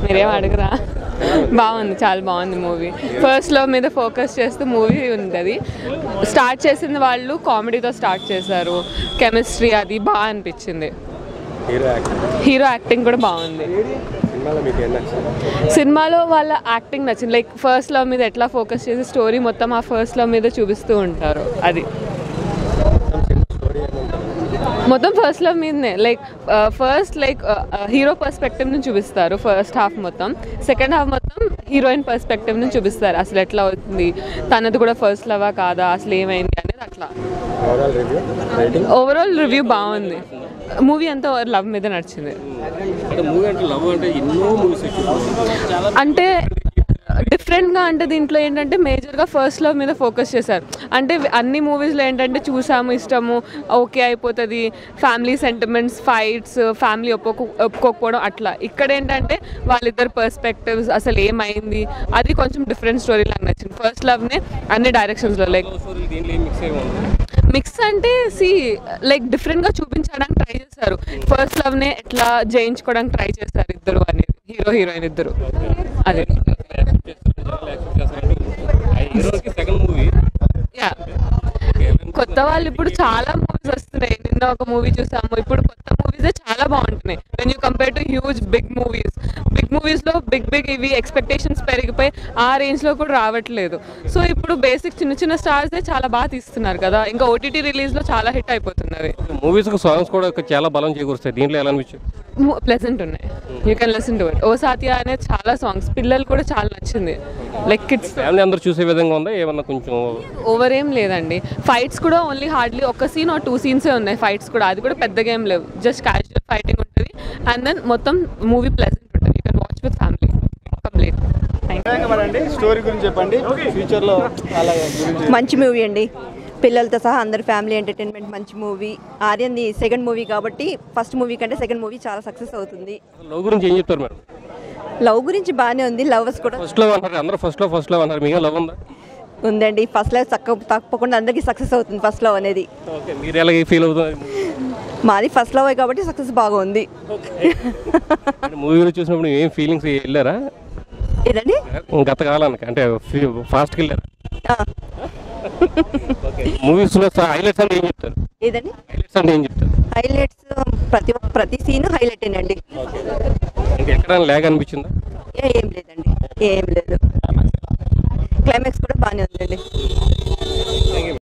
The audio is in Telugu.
మీరేం అడగరా బాగుంది చాలా బాగుంది మూవీ ఫస్ట్ లవ్ మీద ఫోకస్ చేస్తూ మూవీ ఉంది అది స్టార్ట్ చేసింది వాళ్ళు కామెడీతో స్టార్ట్ చేశారు కెమిస్ట్రీ అది బాగా అనిపించింది హీరో యాక్టర్ హీరో యాక్టింగ్ కూడా బాగుంది సినిమాలో మీకు ఏం నచ్చింది సినిమాలో వాళ్ళ యాక్టింగ్ నచ్చింది లైక్ ఫస్ట్ లవ్ మీద ఎట్లా ఫోకస్ చేసి స్టోరీ మొత్తం ఆ ఫస్ట్ లవ్ మీద చూపిస్తూ ఉంటారు అది సినిమా స్టోరీ ఏమంటారు మొత్తం ఫస్ట్ లవ్ మీదనే like first like hero perspective నుంచి చూపిస్తారు ఫస్ట్ హాఫ్ మొత్తం సెకండ్ హాఫ్ మొత్తం హీరోయిన్ పర్స్పెక్టివ్ నుంచి చూపిస్తారు అసలు ఎట్లా అవుతుంది తనది కూడా ఫస్ట్ లవా కాదా అసలు ఏమైంది అనేది అట్లా overall review rating overall review బాగుంది మూవీ అంతా లవ్ మీద నడిచింది అంటే మూవీ అంటే లవ్ అంటే ఎన్నో మూవీస్ చాలా అంటే డిఫరెంట్గా అంటే దీంట్లో ఏంటంటే మేజర్గా ఫస్ట్ లవ్ మీద ఫోకస్ చేశారు అంటే అన్ని మూవీస్లో ఏంటంటే చూసాము ఇష్టము ఓకే అయిపోతుంది ఫ్యామిలీ సెంటిమెంట్స్ ఫైట్స్ ఫ్యామిలీ ఒప్పుకో ఒప్పుకోకపోవడం అట్లా ఇక్కడ ఏంటంటే వాళ్ళిద్దరు పర్స్పెక్టివ్స్ అసలు ఏమైంది అది కొంచెం డిఫరెంట్ స్టోరీ లాగా నచ్చింది ఫస్ట్ లవ్నే అన్ని డైరెక్షన్స్లో లైక్ స్టోరీ దీంట్లో ఏం మిక్స్ అయ్యి ఉంది మిక్స్ అంటే సి లైక్ డిఫరెంట్గా చూపించడానికి ట్రై చేశారు ఫస్ట్ లవ్నే ఎట్లా జయించుకోవడానికి ట్రై చేశారు ఇద్దరు అనేది హీరో హీరోయిన్ ఇద్దరు అదే హీరోకి సెకండ్ మూవీ యా కొత్త వాళ్ళు ఇప్పుడు చాలా మూవీస్ వస్తున్నాయి నిన్న ఒక మూవీ చూసాము ఇప్పుడు కొత్త మూవీస్ చాలా బాగుంటున్నాయి when you compare to huge big movies big movies లో బిగ్ బిగ్ ఇవి ఎక్స్పెక్టేషన్స్ పెరిగిపోయి ఆ రేంజ్ లో కూడా రావట్లేదు సో ఇప్పుడు బేసిక్ చిన్న చిన్న స్టార్స్ చాలా బాగా తీస్తున్నారు కదా ఇంకా ఓటీటీ రిలీజ్ లో చాలా హిట్ అయిపోతున్నవి మూవీస్ సాంగ్స్ కూడా చాలా బలం చేకూరుస్తాయి దీంట్లో ఎలా అనిపించింది ప్లెజెంట్ ఉన్నాయి you can listen to it O Saathiya అనే చాలా సాంగ్స్ పిల్లలు కూడా చాలా నచ్చింది లైక్ కిడ్స్ ఫ్యామిలీ అందరూ చూసే విధంగా ఉందా ఏమన్నా కొంచెం ఓవర్ ఏం లేదండి ఫైట్స్ కూడా ఓన్లీ హార్డ్లీ ఒక సీన్ ఆ టూ సీన్సే ఉన్నాయి ఫైట్స్ కూడా అది కూడా పెద్దగా ఏం లేవు జస్ట్ క్యాజువల్ ఫైటింగ్ ఉంటుంది అండ్ దెన్ మొత్తం మూవీ ప్లెజెంట్ ఉంటుంది you can watch with family complete thank పడండి స్టోరీ గురించి చెప్పండి ఫ్యూచర్ లో అలా గురించి మంచి మూవీ అండి పిల్లలతో సహా అందరి ఫ్యామిలీ ఎంటర్టైన్మెంట్ మంచి మూవీ ఆర్యన్ది సెకండ్ మూవీ కాబట్టి ఫస్ట్ మూవీ కంటే సెకండ్ మూవీ చాలా సక్సెస్ అవుతుంది లవ్ గురించి ఏం చెప్తారు మేడం లవ్ గురించి బాగానే ఉంది లవర్స్ కూడా ఫస్ట్ లవ్ అంటారు అందరూ ఫస్ట్ లవ్ ఫస్ట్ లవ్ అంటారు మీకు లవ్ ఉందా ఉందండి ఫస్ట్ లవ్ తక్కువ తప్పకుండా అందరికీ సక్సెస్ అవుతుంది ఫస్ట్ లవ్ అనేది ఓకే మీరు ఎలా ఫీల్ అవుతుంది మాది ఫస్ట్ లవ్ కాబట్టి సక్సెస్ బాగుంది మూవీలో చూసినప్పుడు ఏం ఫీలింగ్స్ వెళ్ళారా ఏదండి గత కాలానికి అంటే ఫాస్ట్కి వెళ్ళారా ఆ, మూవీస్లో హైలైట్స్ అంటే ఏం చెప్తారు ఏదండి హైలైట్స్ అంటే ఏం చెప్తారు హైలైట్స్ ప్రతి ఒక్క- ప్రతి సీన్ హైలైట్ అండి ఇంకా ఎక్కడైనా లేక అనిపించిందా ఏం లేదండి ఏం లేదు క్లైమాక్స్ కూడా బాగానే ఉందండి